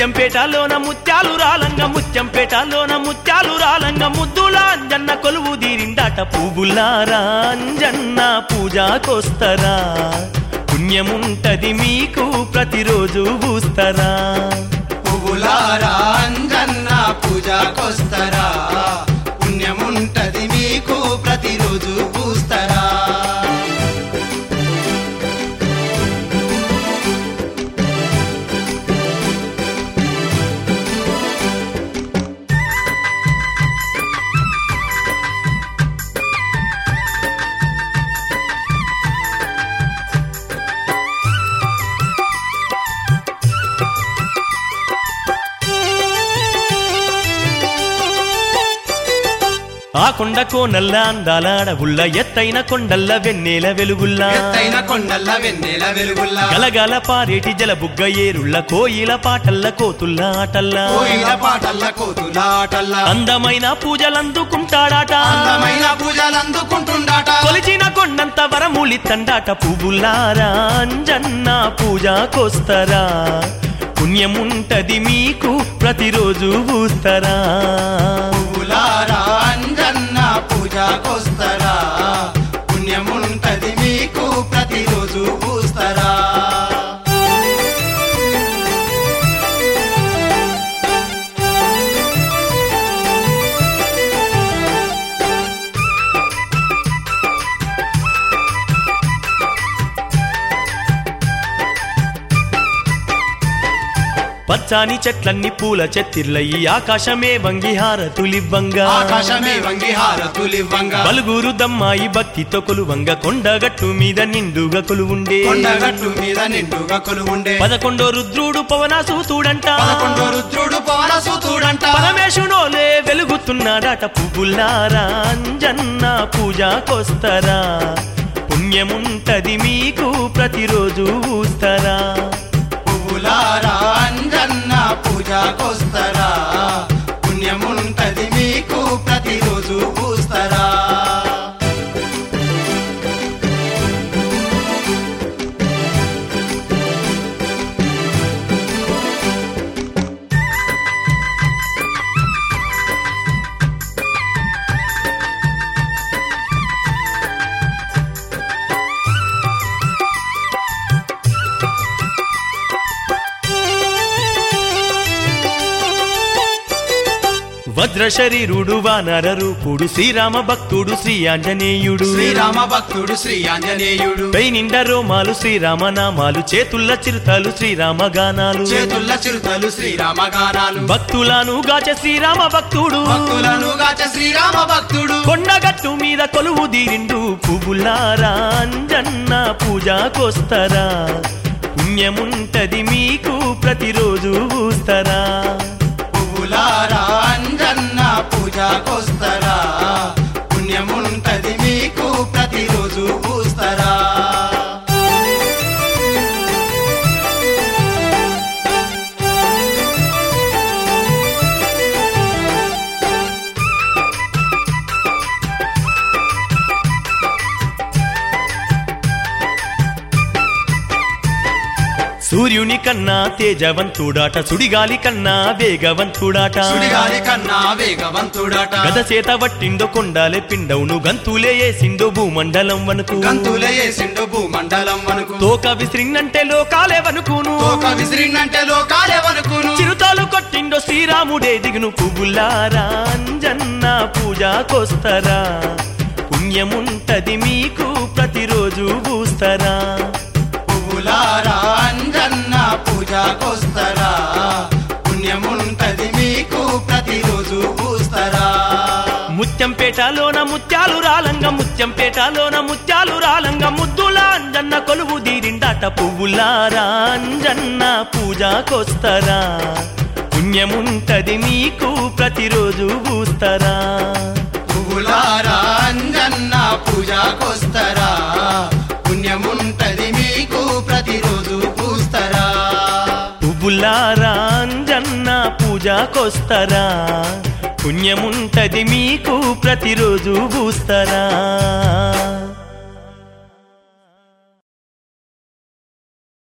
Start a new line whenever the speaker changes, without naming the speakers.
ముత్యంపేటలోన ముత్యాలు రాలంగ ముత్యంపేటలోన ముత్యాలు రాలంగ ముద్దుల అంజన్న కొలువు దీరిందాట పువ్వులారా అంజన్న పూజాకొస్తరా పుణ్యముంటది మీకు ప్రతిరోజు పూస్తరా
పువ్వులారా అంజన్న పూజకొస్తరా పుణ్యముంటది మీకు ప్రతిరోజు పూస్తరా
ఆ కొండ కోనల్ల అందాల అడవుల్ల ఎత్తైన కొండల్ల వెన్నెల వెలుగుల్లా
ఎత్తైన కొండల్ల వెన్నెల వెలుగుల్లా
గలగల పారేటి జలబుగ్గ ఏరుళ్ళ కోయిల పాటల్ల కోతుల్ల ఆటల్లా
కోయిల పాటల్ల కోతులాటల్ల
అందమైన పూజలందుకుంటాడాట
అందమైన పూజలు అందుకుంటుండాట
కొలిచిన కొండంత వరములి తండాట పువ్వులారా అంజన్న పూజాకొస్తరా పుణ్యముంటది మీకు ప్రతిరోజు పూస్తరా
పువ్వులారా అంజన్న పూజకొస్తరా పుణ్యముంటది మీకు ప్రతిరోజు పూస్తరా
పచ్చాని చెట్లన్నీ పూల చెత్తిర్లయి ఆకాశమే వంగి హారతులివ్వంగా
ఆకాశమే వంగి హారతులివ్వంగా
బలుగురు దమ్మాయి భక్తితో కొలువంగ కొండగట్టు మీద నిండుగా కొలువుండే
కొండగట్టు మీద నిండుగా కొలువుండే
పదకొండో రుద్రుడు పవనాసూతుడంట
పదకొండో రుద్రుడు పవనసూతుడంట
పరమేశునోలే వెలుగుతున్నాడట పువ్వులారా అంజన్న పూజాకొస్తరా పుణ్యముంటది మీకు ప్రతిరోజు ఊస్తరా
పువ్వులారా అంజన్న పూజకొస్తరా పుణ్యముంటది మీకు ప్రతిరోజు పూస్తరా
వజ్ర శరీరుడు వానర రూపుడు శ్రీరామ భక్తుడు శ్రీ ఆంజనేయుడు
శ్రీరామ భక్తుడు శ్రీ ఆంజనేయుడు
పై నిండా రోమాలు శ్రీరామ నామాలు చేతుల్ల చిరుతలు శ్రీరామ గానాలు
చేతుల్ల చిరుతలు శ్రీరామ గానాలు
భక్తులను గాచ శ్రీరామ భక్తుడు
భక్తులను గాచ శ్రీరామ భక్తుడు
కొండగట్టు మీద కొలువు దీరిండు పువ్వులారా అంజన్న పూజాకొస్తరా పుణ్యముంటది మీకు ప్రతిరోజు పూస్తరా
పువ్వులారా అంజన్న పూజకొస్తరా పుణ్యముంటది మీకు ప్రతిరోజు పూస్తరా
సూర్యుని కన్నా తేజవంతుడాట సుడిగాలి కన్నా వేగవంతుడాట
సుడిగాలి కన్నా వేగవంతుడట
గద చేత వట్టిండో కొండాలే పిండవును గంతులే వేసిండో భూమండలం వనుకు
గంతులే వేసిండు భూమండలం వనుకు
తోక విసిరిందంటే లోకాలే వనుకును
తోక విసిరినంటే లోకాలే వనుకును
చిరుతాలు కొట్టిండో శ్రీరాముడే దిగును పువ్వులారా అంజన్న పూజాకొస్తరా పుణ్యముంటది మీకు ప్రతిరోజు పూస్తరా
పువ్వులారా అంజన్న పూజకొస్తరా పుణ్యముంటది మీకు ప్రతిరోజు పూస్తరా
ముత్యంపేటలోన ముత్యాలు రాలంగ ముత్యంపేటలోన ముత్యాలు రాలంగ ముద్దుల అంజన్న కొలువు దీరిండాట పువ్వులారా అంజన్న పూజాకొస్తరా పుణ్యముంటది మీకు ప్రతిరోజు పూస్తరా
పువ్వులారా అంజన్న పూజకొస్తరా పుణ్యముంటది మీకు ప్రతిరోజు పూస్తరా
పువ్వులారా అంజన్న పూజాకొస్తరా పుణ్యముంటది మీకు ప్రతిరోజు పూస్తరా